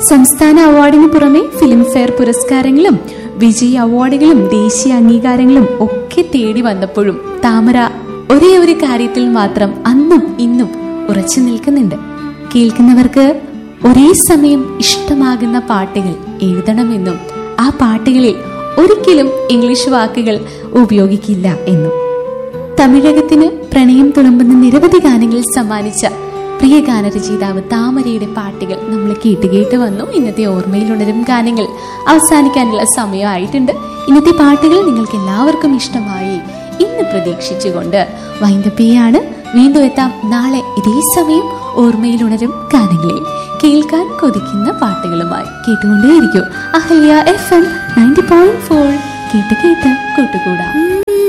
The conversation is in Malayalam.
സംസ്ഥാന അവാർഡിന് പുറമെ ഫിലിംഫെയർ പുരസ്കാരങ്ങളും വിജയ് അവാർഡുകളും ദേശീയ അംഗീകാരങ്ങളും ഒക്കെ തേടി വന്നപ്പോഴും താമര ഒരേ ഒരു കാര്യത്തിൽ മാത്രം അന്നും ഇന്നും ഉറച്ചു നിൽക്കുന്നുണ്ട് കേൾക്കുന്നവർക്ക് ഒരേ സമയം ഇഷ്ടമാകുന്ന പാട്ടുകൾ എഴുതണമെന്നും ആ പാട്ടുകളിൽ ഒരിക്കലും ഇംഗ്ലീഷ് വാക്കുകൾ ഉപയോഗിക്കില്ല എന്നും തമിഴകത്തിന് പ്രണയം തുളുമ്പുന്ന നിരവധി ഗാനങ്ങൾ സമ്മാനിച്ച പ്രിയ ഗാനരചയിതാവ് താമരയുടെ പാട്ടുകൾ നമ്മൾ കേട്ട് കേട്ട് വന്നു ഇന്നത്തെ ഓർമ്മയിലുണരും ഗാനങ്ങൾ അവസാനിക്കാനുള്ള സമയമായിട്ടുണ്ട് ഇന്നത്തെ പാട്ടുകൾ നിങ്ങൾക്ക് എല്ലാവർക്കും ഇഷ്ടമായി ഇന്ന് പ്രതീക്ഷിച്ചുകൊണ്ട് വൈൻഡപ്പിയാണ് വീണ്ടും എത്താം നാളെ ഇതേ സമയം ഓർമ്മയിലുണരും ഗാനങ്ങളിൽ കേൾക്കാൻ കൊതിക്കുന്ന പാട്ടുകളുമായി കേട്ടുകൊണ്ടേയിരിക്കും Ahalya F M ninety point four കേട്ട് കേട്ട് കൂട്ടുകൂടാം